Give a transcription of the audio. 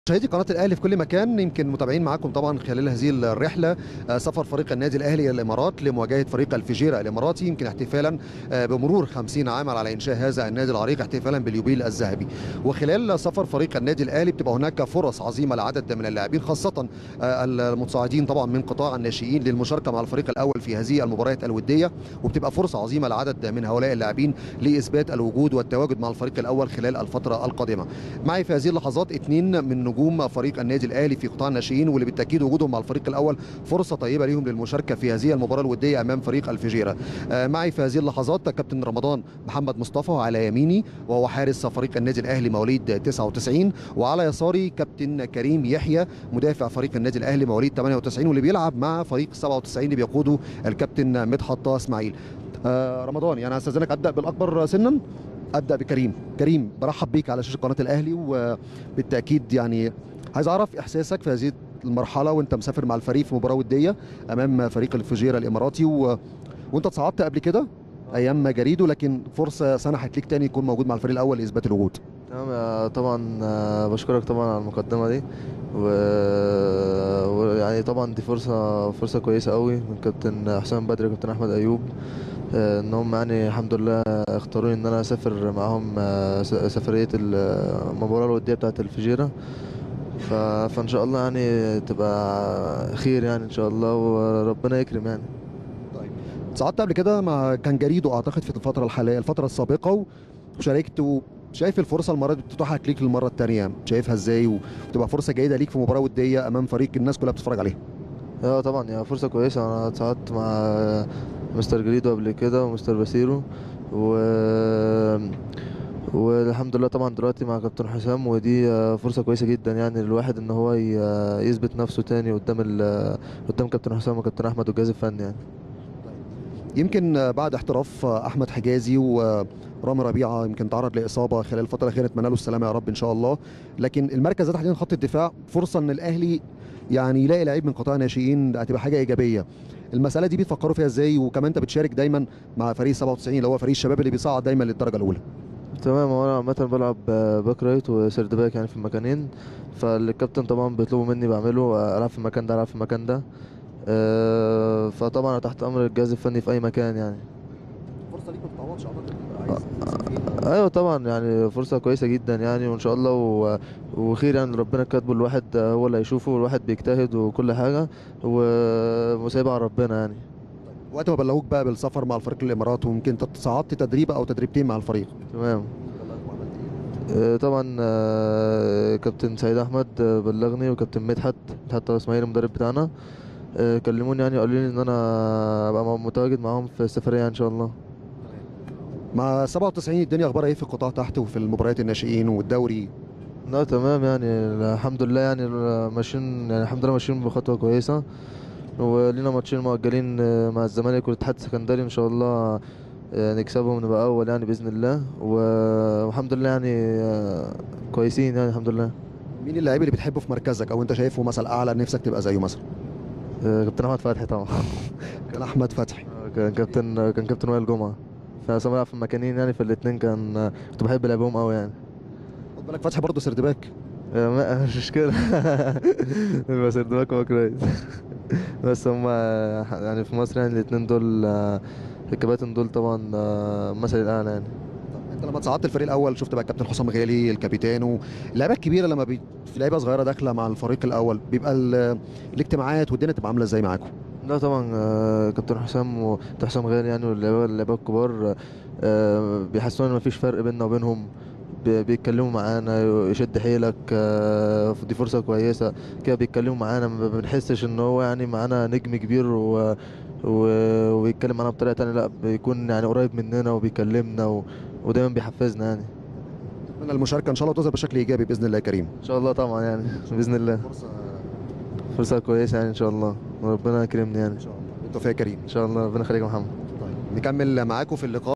مشاهدي قناه الاهلي في كل مكان يمكن متابعين معاكم طبعا خلال هذه الرحله آه، سفر فريق النادي الاهلي الى الامارات لمواجهه فريق الفجيره الاماراتي يمكن احتفالا آه، بمرور 50 عاما على انشاء هذا النادي العريق احتفالا باليوبيل الذهبي وخلال سفر فريق النادي الاهلي بتبقى هناك فرص عظيمه لعدد من اللاعبين خاصه آه، المتصاعدين طبعا من قطاع الناشئين للمشاركه مع الفريق الاول في هذه المباريات الوديه وبتبقى فرصه عظيمه لعدد من هؤلاء اللاعبين لاثبات الوجود والتواجد مع الفريق الاول خلال الفتره القادمه معي في هذه اللحظات اثنين من نجوم فريق النادي الاهلي في قطاع الناشئين واللي بالتاكيد وجودهم مع الفريق الاول فرصه طيبه ليهم للمشاركه في هذه المباراه الوديه امام فريق الفجيره آه، معي في هذه اللحظات كابتن رمضان محمد مصطفى على يميني وهو حارس فريق النادي الاهلي مواليد 99 وعلى يساري كابتن كريم يحيى مدافع فريق النادي الاهلي مواليد 98 واللي بيلعب مع فريق 97 اللي بيقوده الكابتن مدحت اسماعيل آه، رمضان يعني هستاذنك ابدا بالاكبر سنا ابدا بكريم كريم برحب بيك على شاشه قناه الاهلي وبالتاكيد يعني عايز اعرف احساسك في هذه المرحله وانت مسافر مع الفريق في مباراه وديه امام فريق الفجيره الاماراتي و... وانت اتصعدت قبل كده ايام جريدو لكن فرصه سنحت ليك تاني يكون موجود مع الفريق الاول لاثبات الوجود تمام آه، طبعا آه، بشكرك طبعا على المقدمة دي و... ويعني طبعا دي فرصة فرصة كويسة قوي من كابتن حسام بدري وكابتن أحمد أيوب آه، إن هم يعني الحمد لله اختاروني إن أنا أسافر معاهم آه، س- سفرية المباراة الودية بتاعة الفجيرة ف... فإن شاء الله يعني تبقى خير يعني إن شاء الله وربنا يكرم يعني صعدت قبل كده مع كان جريدو اعتقد في الفتره الحاليه الفتره السابقه وشاركت و... شايف الفرصه المره دي بتتاح ليك للمره الثانيه شايفها ازاي وتبقى فرصه جيده ليك في مباراه وديه امام فريق الناس كلها بتتفرج عليه اه طبعا هي فرصة كويسة انا اتصعدت مع مستر جريدو قبل كده ومستر باسيرو و والحمد لله طبعا دلوقتي مع كابتن حسام ودي آه، فرصة كويسة جدا يعني للواحد ان هو ي- آه، يثبت نفسه تاني قدام ال قدام كابتن حسام وكابتن احمد والجهاز الفني يعني يمكن بعد احتراف احمد حجازي ورامي ربيعه يمكن تعرض لاصابه خلال الفتره الاخيره نتمنى له السلامه يا رب ان شاء الله لكن المركز ده تحديدا خط الدفاع فرصه ان الاهلي يعني يلاقي لعيب من قطاع ناشئين ده هتبقى حاجه ايجابيه المساله دي بتفكروا فيها ازاي وكمان انت بتشارك دايما مع فريق 97 اللي هو فريق الشباب اللي بيصعد دايما للدرجه الاولى تمام هو انا عامة بلعب آه، باك رايت وسيرد باك يعني في المكانين فالكابتن طبعا بيطلبوا مني بعمله آه، العب في المكان ده العب في المكان ده آه، فطبعا انا تحت امر الجهاز الفني في اي مكان يعني فرصه ليك ما تتعوضش ايوه طبعا يعني فرصه كويسه جدا يعني وان شاء الله و... وخير يعني ربنا كاتبه الواحد هو اللي هيشوفه والواحد بيجتهد وكل حاجه و- وسايبها على ربنا يعني وقت ما بلغوك بقى بالسفر مع الفريق الامارات ويمكن انت صعدت تدريب او تدريبتين مع الفريق تمام آه، طبعا آه، كابتن سعيد احمد آه، بلغني وكابتن مدحت مدحت اسماعيل المدرب بتاعنا آه، كلموني يعني قالوا لي ان انا ابقى متواجد معاهم في السفريه ان شاء الله مع 97 الدنيا اخبارها ايه في القطاع تحت وفي المباريات الناشئين والدوري لا تمام يعني الحمد لله يعني ماشيين يعني الحمد لله ماشيين بخطوة كويسة ولينا ماتشين مؤجلين مع الزمالك والاتحاد السكندري ان شاء الله نكسبهم نبقى اول يعني باذن الله و- والحمد لله يعني كويسين يعني الحمد لله مين اللاعب اللي بتحبه في مركزك او انت شايفه مثلا اعلى نفسك تبقى زيه مثلا كابتن احمد فتحي طبعا كان احمد فتحي كان كابتن كان كابتن وائل جمعة فانا بلعب في المكانين يعني في الاثنين كان كنت بحب لعبهم قوي يعني خد بالك فتحي برضه سرد باك ما مش مشكلة بس الدماغ هو كويس بس هما يعني في مصر يعني الاتنين دول آه، الكباتن دول طبعا آه، مثل الأعلى يعني انت لما تصعدت الفريق الاول شفت بقى الكابتن حسام غالي الكابيتان اللعيبه الكبيره لما بي... في لعيبه صغيره داخله مع الفريق الاول بيبقى ال... الاجتماعات والدنيا تبقى عامله ازاي معاكم لا طبعا آه، كابتن حسام وكابتن حسام غالي يعني واللعيبة اللعيبة الكبار آه، بيحسوا ان مفيش فرق بيننا وبينهم بي- بيتكلموا معانا يشد حيلك آه، دي فرصة كويسة كده بيتكلموا معانا ما بنحسش ان هو يعني معانا نجم كبير و... و... ويتكلم معانا بطريقة تانية لا بيكون يعني قريب مننا وبيكلمنا و... ودايما بيحفزنا يعني اتمنى المشاركه ان شاء الله تظهر بشكل ايجابي باذن الله يا كريم ان شاء الله طبعا يعني بإذن الله فرصه فرصة كويسة يعني ان شاء الله وربنا يكرمني يعني ان شاء الله بالتوفيق يا كريم ان شاء الله ربنا يخليك يا محمد طيب نكمل معاكم في اللقاء